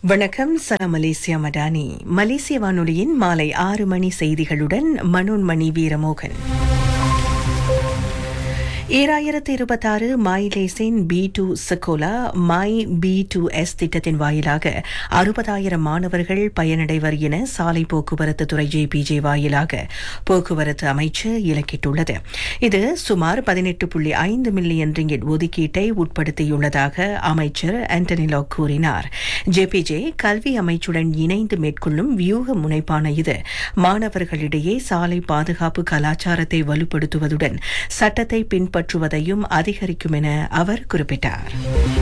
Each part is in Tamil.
வணக்கம் சலாம் மலேசியா மடானி மலேசிய வானொலியின் மாலை ஆறு மணி செய்திகளுடன் மனோன்மணி வீரமோகன் ஈராயிரத்து இருபத்தாறு மைலேசின் பி டூ சக்கோலா மை பி டூ எஸ் திட்டத்தின் வாயிலாக அறுபதாயிரம் மாணவர்கள் பயனடைவர் என சாலை போக்குவரத்து துறை ஜேபிஜே வாயிலாக போக்குவரத்து அமைச்சு இலக்கிட்டுள்ளது இது சுமார் பதினெட்டு புள்ளி ஐந்து மில்லியன் ரிங்கிட் ஒதுக்கீட்டை உட்படுத்தியுள்ளதாக அமைச்சர் ஆண்டனிலோ கூறினார் ஜேபிஜே கல்வி அமைச்சுடன் இணைந்து மேற்கொள்ளும் வியூக முனைப்பான இது மாணவர்களிடையே சாலை பாதுகாப்பு கலாச்சாரத்தை வலுப்படுத்துவதுடன் சட்டத்தை பின்பற்றுவதையும் அதிகரிக்கும் என அவர் குறிப்பிட்டார்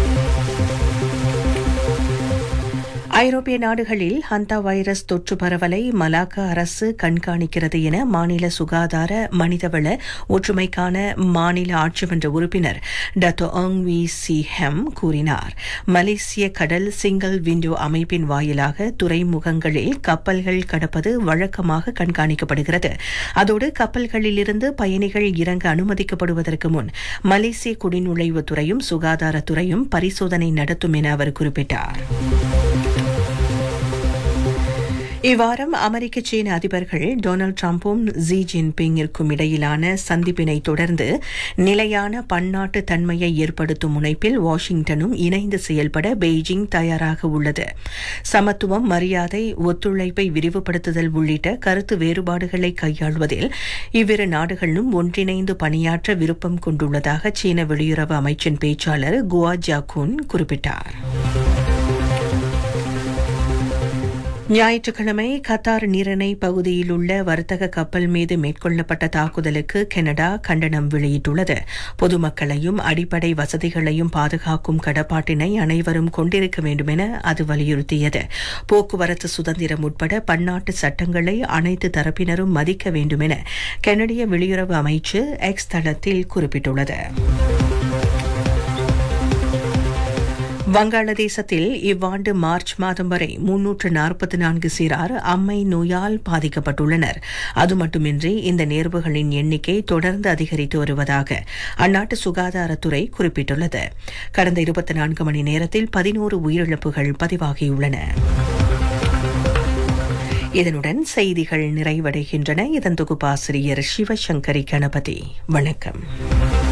ஐரோப்பிய நாடுகளில் ஹந்தா வைரஸ் தொற்று பரவலை மலாக்கா அரசு கண்காணிக்கிறது என மாநில சுகாதார மனிதவள ஒற்றுமைக்கான மாநில ஆட்சிமன்ற உறுப்பினர் டத்தோ அங் வி சி ஹெம் கூறினார் மலேசிய கடல் சிங்கிள் விண்டோ அமைப்பின் வாயிலாக துறைமுகங்களில் கப்பல்கள் கடப்பது வழக்கமாக கண்காணிக்கப்படுகிறது அதோடு கப்பல்களிலிருந்து பயணிகள் இறங்க அனுமதிக்கப்படுவதற்கு முன் மலேசிய குடிநுழைவுத்துறையும் சுகாதாரத்துறையும் பரிசோதனை நடத்தும் என அவர் குறிப்பிட்டார் இவ்வாரம் அமெரிக்க சீன அதிபர்கள் டொனால்டு டிரம்பும் ஜி ஜின்பிங்கிற்கும் இடையிலான சந்திப்பினை தொடர்ந்து நிலையான பன்னாட்டு தன்மையை ஏற்படுத்தும் முனைப்பில் வாஷிங்டனும் இணைந்து செயல்பட பெய்ஜிங் தயாராக உள்ளது சமத்துவம் மரியாதை ஒத்துழைப்பை விரிவுபடுத்துதல் உள்ளிட்ட கருத்து வேறுபாடுகளை கையாள்வதில் இவ்விரு நாடுகளும் ஒன்றிணைந்து பணியாற்ற விருப்பம் கொண்டுள்ளதாக சீன வெளியுறவு அமைச்சின் பேச்சாளர் குவா ஜாகுன் குறிப்பிட்டார் ஞாயிற்றுக்கிழமை கத்தார் நீரிணை பகுதியில் உள்ள வர்த்தக கப்பல் மீது மேற்கொள்ளப்பட்ட தாக்குதலுக்கு கனடா கண்டனம் வெளியிட்டுள்ளது பொதுமக்களையும் அடிப்படை வசதிகளையும் பாதுகாக்கும் கடப்பாட்டினை அனைவரும் கொண்டிருக்க வேண்டும் என அது வலியுறுத்தியது போக்குவரத்து சுதந்திரம் உட்பட பன்னாட்டு சட்டங்களை அனைத்து தரப்பினரும் மதிக்க வேண்டும் என கனடிய வெளியுறவு அமைச்சு எக்ஸ் தளத்தில் குறிப்பிட்டுள்ளது வங்காளதேசத்தில் இவ்வாண்டு மார்ச் மாதம் வரை முன்னூற்று நாற்பத்தி நான்கு சிறார் அம்மை நோயால் பாதிக்கப்பட்டுள்ளனர் அது மட்டுமின்றி இந்த நேர்வுகளின் எண்ணிக்கை தொடர்ந்து அதிகரித்து வருவதாக அந்நாட்டு சுகாதாரத்துறை குறிப்பிட்டுள்ளது கடந்த இருபத்தி நான்கு மணி நேரத்தில் பதினோரு உயிரிழப்புகள் பதிவாகியுள்ளன இதனுடன் செய்திகள் நிறைவடைகின்றன இதன் தொகுப்பாசிரியர் சிவசங்கரி கணபதி வணக்கம்